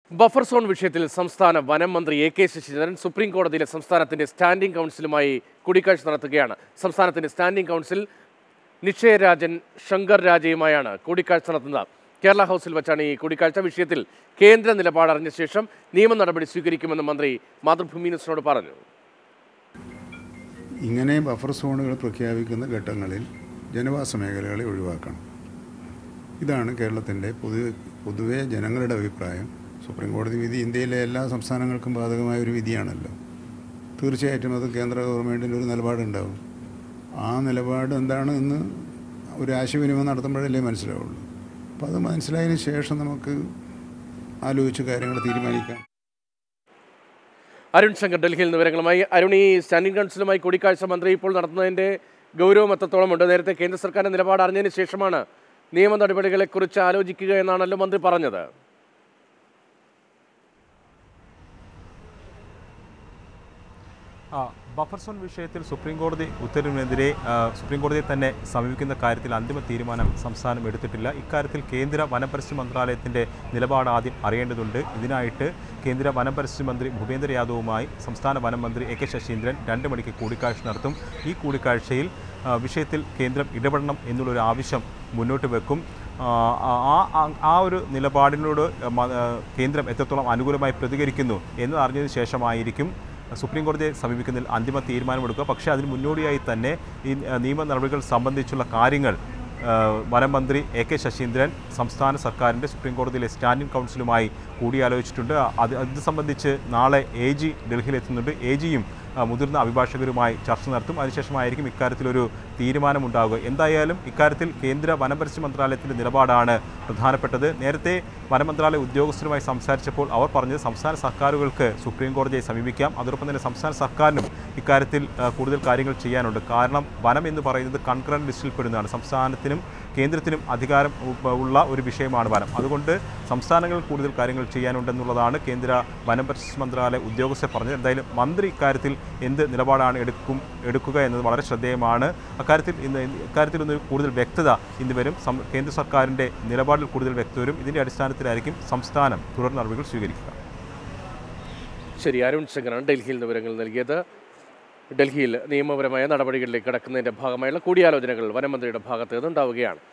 buffer zone വിഷയത്തിൽ സംസ്ഥാന വനം മന്ത്രി എ കെ ശശീന്ദ്രൻ സുപ്രീം കോടതിയിലെ സംസ്ഥാനത്തിന്റെ സ്റ്റാൻഡിംഗ് കൗൺസിലുമായി കൂടിക്കാഴ്ച നടത്തുകയാണ് സംസ്ഥാനത്തിന്റെ സ്റ്റാൻഡിംഗ് കൗൺസിൽ നിശ്ചയരാജൻ ശങ്കർ രാജയുമായാണ് കൂടിക്കാഴ്ച നടത്തുന്നത് കേരള ഹൗസിൽ വച്ചാണ് ഈ കൂടിക്കാഴ്ച വിഷയത്തിൽ കേന്ദ്ര നിലപാട് അറിഞ്ഞ ശേഷം നിയമ നടപടി സ്വീകരിക്കുമെന്ന് മന്ത്രി മാതൃഭൂമി ന്യൂസിനോട് പറഞ്ഞു ഇങ്ങനെ ബഫർ സോണുകൾ പ്രഖ്യാപിക്കുന്ന ഘട്ടങ്ങളിൽ ജനവാസ മേഖലകളെ ഒഴിവാക്കണം ഇതാണ് കേരളത്തിൻ്റെ പൊതു പൊതുവെ ജനങ്ങളുടെ അഭിപ്രായം സുപ്രീം കോടതി വിധി ഇന്ത്യയിലെ എല്ലാ സംസ്ഥാനങ്ങൾക്കും ബാധകമായ ഒരു വിധിയാണല്ലോ തീർച്ചയായിട്ടും അത് കേന്ദ്ര ഗവൺമെൻറ്റിൻ്റെ ഒരു നിലപാടുണ്ടാവും ആ നിലപാട് എന്താണ് എന്ന് ഒരു ആശയവിനിമയം നടത്തുമ്പോഴല്ലേ മനസ്സിലാവുള്ളൂ അപ്പോൾ അത് മനസ്സിലായതിന് ശേഷം നമുക്ക് ആലോചിച്ച് കാര്യങ്ങൾ തീരുമാനിക്കാം അരുൺ ശങ്കർ ഡൽഹിയിൽ നിന്ന് വിവരങ്ങളുമായി അരുൺ ഈ സ്റ്റാൻഡിംഗ് കൗൺസിലുമായി കൂടിക്കാഴ്ച മന്ത്രി ഇപ്പോൾ നടത്തുന്നതിന്റെ ഗൗരവം എത്രത്തോളം ഉണ്ട് നേരത്തെ കേന്ദ്ര സർക്കാരിന്റെ നിലപാട് അറിഞ്ഞതിന് ശേഷമാണ് നിയമ നടപടികളെക്കുറിച്ച് ആലോചിക്കുക എന്നാണല്ലോ മന്ത്രി പറഞ്ഞത് ആ, ബഫർ സോൺ വിഷയത്തിൽ സുപ്രീം കോടതി ഉത്തരവിനെതിരെ ആ, സുപ്രീം കോടതിയെ തന്നെ സമീപിക്കുന്ന കാര്യത്തിൽ അന്തിമ തീരുമാനം സംസ്ഥാനം എടുത്തിട്ടില്ല ഇക്കാര്യത്തിൽ കേന്ദ്ര വനപരിസ്ഥിതി മന്ത്രാലയത്തിൻ്റെ നിലപാട് ആദ്യം അറിയേണ്ടതുണ്ട് ഇതിനായിട്ട് കേന്ദ്ര വനപരിസ്ഥിതി മന്ത്രി ഭൂപേന്ദ്ര യാദവുമായി സംസ്ഥാന വനം മന്ത്രി എ കെ ശശീന്ദ്രൻ രണ്ട് മണിക്ക് കൂടിക്കാഴ്ച നടത്തും ഈ കൂടിക്കാഴ്ചയിൽ ആ, വിഷയത്തിൽ കേന്ദ്രം ഇടപെടണം എന്നുള്ളൊരു ആവശ്യം മുന്നോട്ട് വെക്കും ആ, ആ ആ- ആ ഒരു നിലപാടിനോട് മ- ആ, കേന്ദ്രം എത്രത്തോളം അനുകൂലമായി പ്രതികരിക്കുന്നു എന്ന് അറിഞ്ഞതിന് ശേഷമായിരിക്കും സുപ്രീം കോടതിയെ സമീപിക്കുന്നതിൽ അന്തിമ തീരുമാനമെടുക്കുക പക്ഷേ അതിന് മുന്നോടിയായി തന്നെ ഈ ആ, നിയമ നടപടികൾ സംബന്ധിച്ചുള്ള കാര്യങ്ങൾ ആ, വനം മന്ത്രി എ കെ ശശീന്ദ്രൻ സംസ്ഥാന സർക്കാരിൻ്റെ സുപ്രീം കോടതിയിലെ സ്റ്റാൻഡിംഗ് കൗൺസിലുമായി കൂടിയാലോചിച്ചിട്ടുണ്ട് അത് ഇത് സംബന്ധിച്ച് നാളെ എ ജി ഡൽഹിയിലെത്തുന്നുണ്ട് എ ജിയും മുതിർന്ന അഭിഭാഷകരുമായി ചർച്ച നടത്തും അതിനുശേഷമായിരിക്കും ഇക്കാര്യത്തിലൊരു തീരുമാനമുണ്ടാവുക എന്തായാലും ഇക്കാര്യത്തിൽ കേന്ദ്ര വനപരിസ്ഥിതി മന്ത്രാലയത്തിൻ്റെ നിലപാടാണ് പ്രധാനപ്പെട്ടത് നേരത്തെ വനമന്ത്രാലയ ഉദ്യോഗസ്ഥരുമായി സംസാരിച്ചപ്പോൾ അവർ പറഞ്ഞത് സംസ്ഥാന സർക്കാരുകൾക്ക് സുപ്രീം കോടതിയെ സമീപിക്കാം അതോടൊപ്പം തന്നെ സംസ്ഥാന സർക്കാരിനും ഇക്കാര്യത്തിൽ ആ, കൂടുതൽ കാര്യങ്ങൾ ചെയ്യാനുണ്ട് കാരണം വനം എന്ന് പറയുന്നത് കൺകറന്റ് ലിസ്റ്റിൽ പെടുന്നതാണ് സംസ്ഥാനത്തിനും കേന്ദ്രത്തിനും അധികാരം ഉ- ഉള്ള ഒരു വിഷയമാണ് വനം അതുകൊണ്ട് സംസ്ഥാനങ്ങൾ കൂടുതൽ കാര്യങ്ങൾ ചെയ്യാനുണ്ടെന്നുള്ളതാണ് കേന്ദ്ര വനപരിസ്ഥിതി മന്ത്രാലയ ഉദ്യോഗസ്ഥർ പറഞ്ഞത് എന്തായാലും മന്ത്രി ഇക്കാര്യത്തിൽ എന്ത് നിലപാടാണ് എടുക്കും എടുക്കുക എന്നത് വളരെ ശ്രദ്ധേയമാണ് അക്കാര്യത്തിൽ ഇന്ന് ഇക്കാര്യത്തിൽ ഒന്ന് കൂടുതൽ വ്യക്തത ഇന്ന് വരും സം- കേന്ദ്ര സർക്കാരിൻ്റെ നിലപാടിൽ കൂടുതൽ വ്യക്തത വരും ഇതിൻ്റെ അടിസ്ഥാനത്തിലായിരിക്കും സംസ്ഥാനം തുടർ നടപടികൾ സ്വീകരിക്കുക ശരി അരുൺ ശങ്കറാണ് ഡൽഹിയിൽ നിന്ന് വിവരങ്ങൾ നൽകിയത് ഡൽഹിയിൽ നിയമപരമായ നടപടികളിലേക്ക് കടക്കുന്നതിന്റെ ഭാഗമായുള്ള കൂടിയാലോചനകൾ വനമന്ത്രിയുടെ ഭാഗത്ത് നിന്നുണ്ടാവുകയാണ്